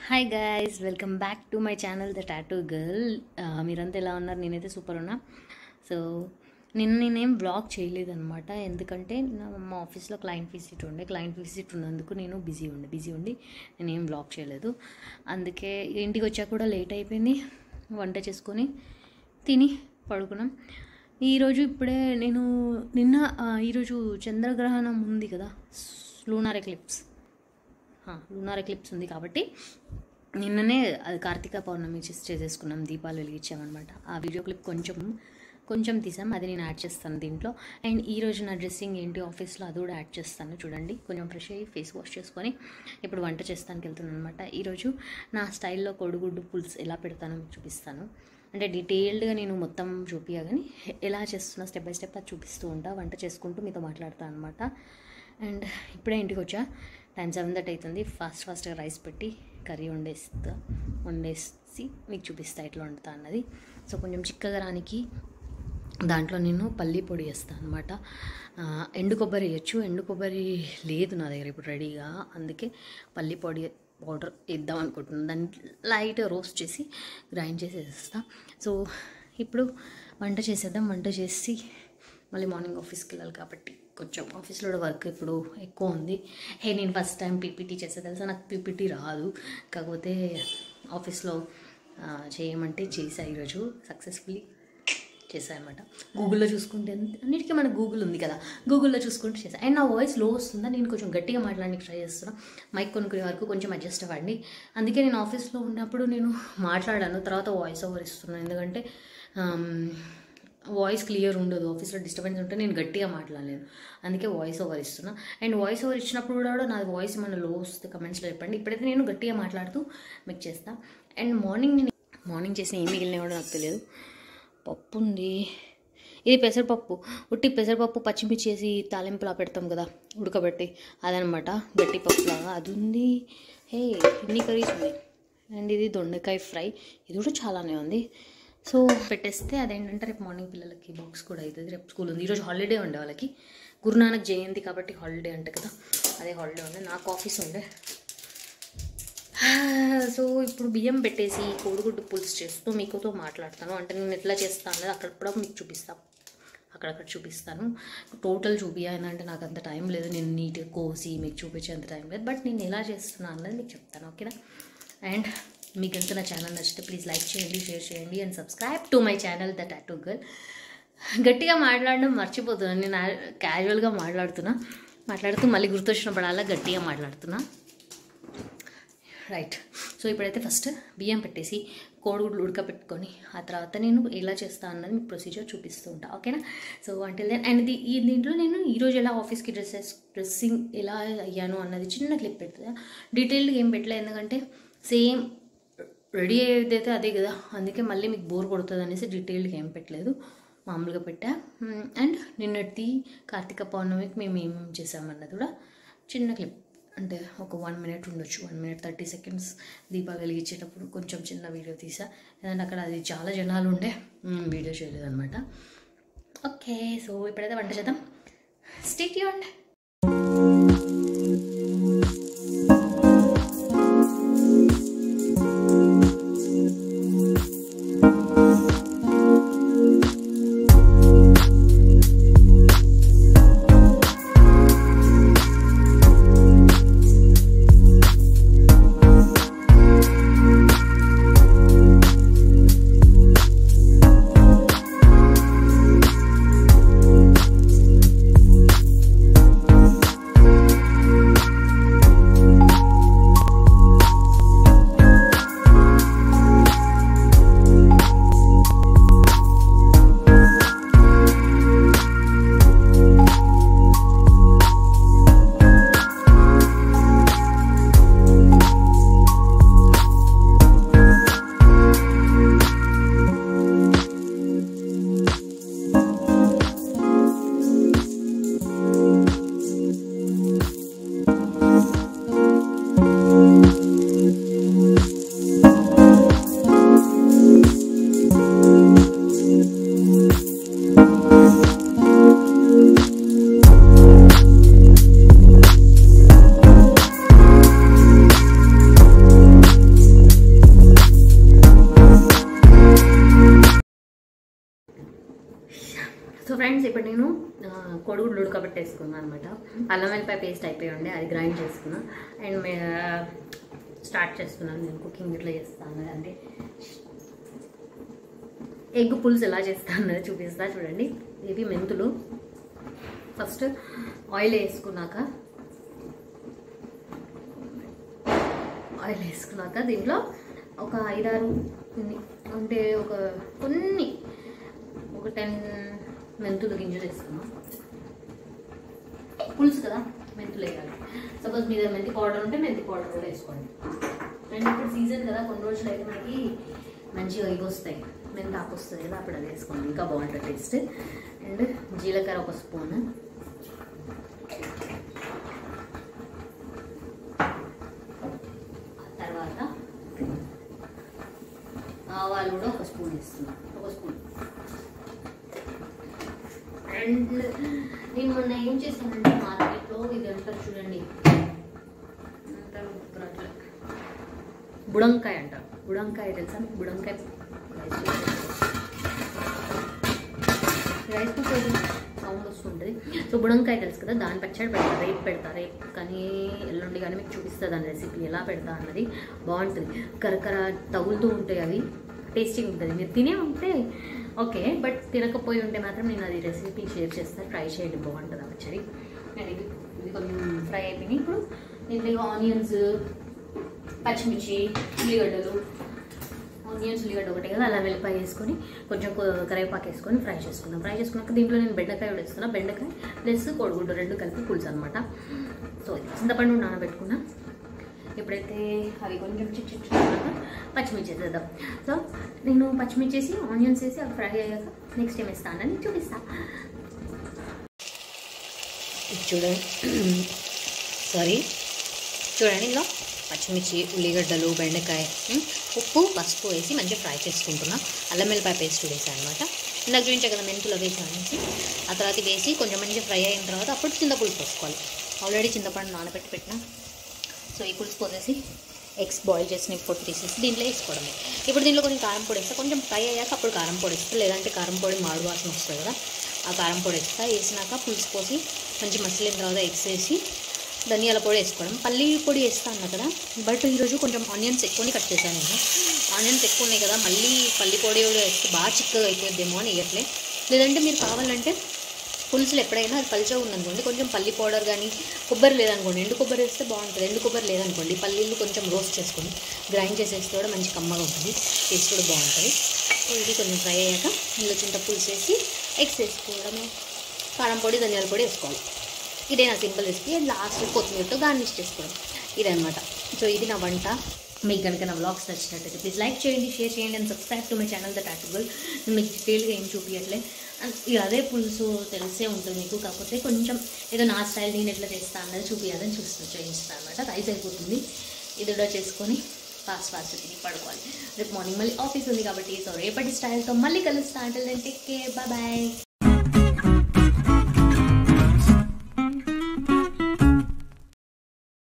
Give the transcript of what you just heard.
Hi guys welcome back to my channel the tattoo girl మీరంతా ఎలా ఉన్నారు నేనైతే సూపర్ ఉన్నా సో నిన్న నేనేం బ్లాగ్ చేయలేదన్నమాట ఎందుకంటే నా మా ఆఫీస్లో క్లయింట్ విజిట్ ఉండే క్లయింట్ విజిట్ ఉన్నందుకు నేను బిజీ ఉండే బిజీ ఉండి నేనేం బ్లాగ్ చేయలేదు అందుకే ఇంటికి వచ్చాక కూడా లేట్ అయిపోయింది వంట చేసుకొని తిని పడుకున్నాం ఈరోజు ఇప్పుడే నేను నిన్న ఆ, ఈరోజు చంద్రగ్రహణం ఉంది కదా లూనార్ ఎక్లిప్స్ లూనార్ ఎక్లిప్స్ ఉంది కాబట్టి నిన్ననే అది కార్తీక పౌర్ణమి చేసి చేసేసుకున్నాం దీపాలు వెలిగించామన్నమాట ఆ వీడియో క్లిప్ కొంచెం కొంచెం తీసాం అది నేను యాడ్ చేస్తాను దీంట్లో అండ్ ఈ రోజు నా డ్రెస్సింగ్ ఏంటి ఆఫీస్లో అది కూడా యాడ్ చేస్తాను చూడండి కొంచెం ఫ్రెష్ అయ్యి ఫేస్ వాష్ చేసుకొని ఇప్పుడు వంట చేస్తానికి వెళ్తున్నాను అనమాట ఈరోజు నా స్టైల్లో కొడుగుడ్డు పులుసు ఎలా పెడతానో మీకు చూపిస్తాను అంటే డీటెయిల్డ్గా నేను మొత్తం చూపియా కానీ ఎలా చేస్తున్నా స్టెప్ బై స్టెప్ అది చూపిస్తూ ఉంటా వంట చేసుకుంటూ మీతో మాట్లాడతాను అనమాట అండ్ ఇప్పుడే ఇంటికి వచ్చా టైం సెవెన్ దట్ అవుతుంది ఫాస్ట్ ఫాస్ట్గా రైస్ పెట్టి కర్రీ వండేస్తా వండేసి మీకు చూపిస్తా ఎట్లా వండుతా అన్నది సో కొంచెం చిక్కగా రానికి దాంట్లో నేను పల్లి పొడి వేస్తాను అనమాట ఎండు కొబ్బరి వేయచ్చు ఎండు కొబ్బరి లేదు నా దగ్గర ఇప్పుడు రెడీగా అందుకే పల్లి పొడి పౌడర్ వేద్దాం అనుకుంటున్నాను దాన్ని లైట్ రోస్ట్ చేసి గ్రైండ్ చేసి వేస్తా సో ఇప్పుడు వంట చేసేద్దాం వంట చేసి మళ్ళీ మార్నింగ్ ఆఫీస్కి వెళ్ళాలి కాబట్టి కొంచెం ఆఫీస్లో కూడా వర్క్ ఇప్పుడు ఎక్కువ ఉంది హే నేను ఫస్ట్ టైం పీపీటీ చేసే తెలుసా నాకు పీపీటీ రాదు కాకపోతే ఆఫీస్లో ఆ, చేయమంటే చేసా ఈరోజు సక్సెస్ఫుల్లీ చేశానమాట గూగుల్లో చూసుకుంటే అన్ని- అన్నిటికీ మన గూగుల్ ఉంది కదా గూగుల్లో చూసుకుంటే చేశాను అండ్ నా వాయిస్ లో వస్తుందా నేను కొంచెం గట్టిగా మాట్లాడడానికి ట్రై చేస్తున్నా మైక్ కొనుక్కునే వరకు కొంచెం అడ్జస్ట్ అవ్వండి అందుకే నేను ఆఫీస్లో ఉన్నప్పుడు నేను మాట్లాడాను తర్వాత వాయిస్ ఓవర్ ఇస్తున్నాను ఎందుకంటే వాయిస్ క్లియర్ ఉండదు ఆఫీస్లో డిస్టర్బెన్స్ ఉంటే నేను గట్టిగా మాట్లాడలేను అందుకే వాయిస్ ఓవర్ ఇస్తున్నా అండ్ వాయిస్ ఓవర్ ఇచ్చినప్పుడు కూడా నా వాయిస్ ఏమైనా లో వస్తే కమెంట్స్లో చెప్పండి ఇప్పుడైతే నేను గట్టిగా మాట్లాడుతూ మీకు చేస్తాను అండ్ మార్నింగ్ నేను మార్నింగ్ చేసిన ఏం మిగిలినా కూడా నాకు తెలియదు పప్పు ఉంది ఇది పెసరపప్పు ఉట్టి పెసరపప్పు పచ్చిమిర్చి వేసి తాలింపులా పెడతాం కదా ఉడకబెట్టి అదనమాట గట్టి పప్పులాగా అది ఉంది హే ఇన్ని కర్రీస్ ఉన్నాయి అండ్ ఇది దొండకాయ ఫ్రై ఇది కూడా చాలానే ఉంది సో పెట్టేస్తే అదేంటంటే రేపు మార్నింగ్ పిల్లలకి బాక్స్ కూడా అవుతుంది రేపు స్కూల్ ఉంది ఈరోజు హాలిడే ఉండే వాళ్ళకి గురునానక్ జయంతి కాబట్టి హాలిడే అంట కదా అదే హాలిడే ఉండే నాకు ఆఫీస్ ఉండే సో ఇప్పుడు బియ్యం పెట్టేసి కోడిగుడ్డు పులుసు చేస్తూ మీకుతో మాట్లాడతాను అంటే నేను ఎట్లా చేస్తాను అనేది అక్కడప్పుడు మీకు చూపిస్తాను అక్కడక్కడ చూపిస్తాను టోటల్ చూపించాను అంటే నాకు అంత టైం లేదు నేను నీట్గా కోసి మీకు చూపించేంత టైం లేదు బట్ నేను ఎలా చేస్తున్నాను అన్నది మీకు చెప్తాను ఓకేనా అండ్ మీకు కనుక నా ఛానల్ నచ్చితే ప్లీజ్ లైక్ చేయండి షేర్ చేయండి and subscribe to my channel the tattoo girl గట్టిగా మాట్లాడడం మర్చిపోతున్నాను నేను క్యాజువల్గా మాట్లాడుతున్నా మాట్లాడుతూ మళ్ళీ గుర్తొచ్చినప్పుడు అలా గట్టిగా మాట్లాడుతున్నా రైట్ సో ఇప్పుడైతే ఫస్ట్ బియ్యం పెట్టేసి కోడిగుడ్లు ఉడకబెట్టుకొని ఆ తర్వాత నేను ఎలా చేస్తా అన్నది మీకు ప్రొసీజర్ చూపిస్తూ ఉంటా ఓకేనా సో అంటిల్ దెన్ అండ్ ఈ దీంట్లో నేను ఈరోజు ఎలా ఆఫీస్కి డ్రెస్సెస్ డ్రెస్సింగ్ ఎలా అయ్యాను అన్నది చిన్న క్లిప్ పెడతా డీటెయిల్డ్గా ఏం పెట్టలే ఎందుకంటే సేమ్ రెడీ అయ్యేదైతే అదే కదా అందుకే మళ్ళీ మీకు బోర్ కొడుతుంది అనేసి డీటెయిల్డ్గా ఏం పెట్టలేదు మామూలుగా పెట్టా అండ్ నిన్నటి కార్తీక పౌర్ణమికి మేము ఏమేమి చేసామన్నది కూడా చిన్న క్లిప్ అంటే ఒక వన్ మినిట్ ఉండొచ్చు వన్ మినిట్ థర్టీ సెకండ్స్ దీపాలు వెలిగించేటప్పుడు కొంచెం చిన్న వీడియో తీసా ఎందుకంటే అక్కడ అది చాలా జనాలు ఉండే మ్, వీడియో చేయలేదన్నమాట ఓకే సో ఇప్పుడైతే వంట చేద్దాం స్టేట్ యూండ్ ఫ్రెండ్స్ ఇప్పుడు నేను ఆ, కొడుగుడ్లు ఉడకబెట్టేసుకున్నాను అనమాట అల్లం వెల్లిపాయ పేస్ట్ అయిపోయి ఉండే అది గ్రైండ్ చేసుకున్నా అండ్ మే స్టార్ట్ చేస్తున్నాను నేను కుకింగ్ ఇట్లా చేస్తాను అంటే ఎగ్ పులుసు ఎలా చేస్తాను అన్నది చూపిస్తా చూడండి ఇవి మెంతులు ఫస్ట్ ఆయిల్ వేసుకున్నాక ఆయిల్ వేసుకున్నాక దీంట్లో ఒక ఐదారు ఇన్ని అంటే ఒక కొన్ని ఒక టెన్ మెంతులు గింజలు వేసుకున్నాం పులుసు కదా మెంతులు వేయాలి సపోజ్ మీద మెంతి పౌడర్ ఉంటే మెంతి పౌడర్ కూడా వేసుకోండి అండ్ ఇప్పుడు సీజన్ కదా కొన్ని రోజులు అయితే మనకి మంచిగా ఇవి వస్తాయి మెంతి ఆకు వస్తుంది కదా అప్పుడు అది వేసుకోండి ఇంకా బాగుంటుంది టేస్ట్ అండ్ జీలకర్ర ఒక స్పూన్ తర్వాత ఆవాలు కూడా ఒక స్పూన్ వేస్తున్నాం ఒక స్పూన్ అండ్ నేను మొన్న ఏం చేశానంటే మార్కెట్లో ఇది అంటారు చూడండి అంటారు గుర్తురాట్లే. బుడంకాయ అంటారు బుడంకాయ తెలుసా మీకు బుడంకాయ రైస్ కుక్కర్ సౌండ్ వస్తుంటుంది సో బుడంకాయ తెలుసు కదా దాని పచ్చడి పెడతా రేపు పెడతా రేపు కానీ ఎల్లుండి కానీ మీకు చూపిస్తుంది దాని రెసిపీ ఎలా పెడతా అన్నది బాగుంటుంది కరకర తగులుతూ ఉంటాయి అవి టేస్టీగా ఉంటుంది మీరు తినే ఉంటే ఓకే బట్ తినకపోయి ఉంటే మాత్రం నేను అది రెసిపీ షేర్ చేస్తాను ట్రై చేయండి బాగుంటుంది ఆ పచ్చడి అండ్ ఇది ఇది కొంచెం ఫ్రై అయిపోయినాయి ఇప్పుడు దీంట్లో ఆనియన్స్ పచ్చిమిర్చి ఉల్లిగడ్డలు ఆనియన్స్ ఉల్లిగడ్డ ఒకటి కదా అలా వెల్లిపాయ వేసుకొని కొంచెం కొ- కరివేపాకు వేసుకొని ఫ్రై చేసుకున్నాం ఫ్రై చేసుకున్నాక దీంట్లో నేను బెండకాయ కూడా వేస్తున్నా బెండకాయ ప్లస్ కోడిగుడ్డు రెండు కలిపి పులుసు అనమాట సో ఇది చింతపండు నానబెట్టుకున్నా ఇప్పుడైతే అవి కొంచెం చిట్ చిట్ చిట్టుకున్నాక పచ్చిమిర్చి వేసేద్దాం సో నేను పచ్చిమిర్చి వేసి ఆనియన్స్ వేసి అవి ఫ్రై అయ్యాక నెక్స్ట్ ఏం వేస్తానని చూపిస్తా చూడండి సారీ చూడండి ఇందులో పచ్చిమిర్చి ఉల్లిగడ్డలు బెండకాయ ఉమ్, ఉప్పు పసుపు వేసి మంచిగా ఫ్రై చేసుకుంటున్నా అల్లం వెల్లిపాయ పేస్ట్ వేసాను అనమాట ఇందాక చూపించా కదా మెంతులు వేసాను అనేసి ఆ తర్వాత వేసి కొంచెం మంచిగా ఫ్రై అయిన తర్వాత అప్పుడు చింతపులుసు పోసుకోవాలి ఆల్రెడీ చింతపండు నానబెట్టి పెట్టిన సో ఈ పులుసు పోసేసి ఎగ్స్ బాయిల్ చేసిన పొట్టు తీసేసి దీంట్లో వేసుకోవడమే ఇప్పుడు దీంట్లో కొంచెం కారం పొడి వేస్తా కొంచెం ఫ్రై అయ్యాక అప్పుడు కారం పొడి వేస్తా లేదంటే కారం పొడి మాడు వాసన వస్తుంది కదా ఆ కారం పొడి వేస్తా వేసినాక పులుసు పోసి మంచి మసిలిన తర్వాత ఎగ్స్ వేసి ధనియాల పొడి వేసుకోవడం పల్లి పొడి వేస్తా అన్నా కదా బట్ ఈరోజు కొంచెం ఆనియన్స్ ఎక్కువనే కట్ చేశాను నేను ఆనియన్స్ ఎక్కువ ఉన్నాయి కదా మళ్ళీ పల్లి పొడి కూడా వేస్తే బాగా చిక్కగా అయిపోద్దేమో అని వేయట్లే లేదంటే మీరు కావాలంటే పులుసులు ఎప్పుడైనా అది పలుచగా ఉందనుకోండి కొంచెం పల్లి పౌడర్ కానీ కొబ్బరి లేదనుకోండి ఎండు కొబ్బరి వేస్తే బాగుంటుంది ఎండు కొబ్బరి లేదనుకోండి పల్లీలు కొంచెం రోస్ట్ చేసుకొని గ్రైండ్ చేసేస్తే కూడా మంచి కమ్మగా ఉంటుంది టేస్ట్ కూడా బాగుంటుంది సో ఇది కొంచెం ఫ్రై అయ్యాక ఇందులో చింత పులుసు వేసి ఎగ్స్ వేసుకోవడమే కారం పొడి ధనియాల పొడి వేసుకోవాలి ఇదే నా సింపుల్ రెసిపీ అండ్ లాస్ట్ కొత్తిమీరతో గార్నిష్ చేసుకోవడం ఇదనమాట సో ఇది నా వంట మీకు కనుక నా వ్లాగ్స్ నచ్చినట్టయితే ప్లీజ్ లైక్ చేయండి షేర్ చేయండి and subscribe to my channel the టాటబుల్ మీకు డీటెయిల్గా ఏం చూపించట్లే అండ్ ఇక అదే పులుసు తెలిసే ఉంటుంది మీకు కాకపోతే కొంచెం ఏదో నా స్టైల్ నేను ఎట్లా చేస్తా అన్నది చూపించాలని చూస్తూ చేయిస్తాను అనమాట రైస్ అయిపోతుంది ఇది కూడా చేసుకొని ఫాస్ట్ ఫాస్ట్ తిని పడుకోవాలి రేపు మార్నింగ్ మళ్ళీ ఆఫీస్ ఉంది కాబట్టి సో రేపటి స్టైల్తో మళ్ళీ కలుస్తా అంటే టేక్ కేర్ బాయ్ బాయ్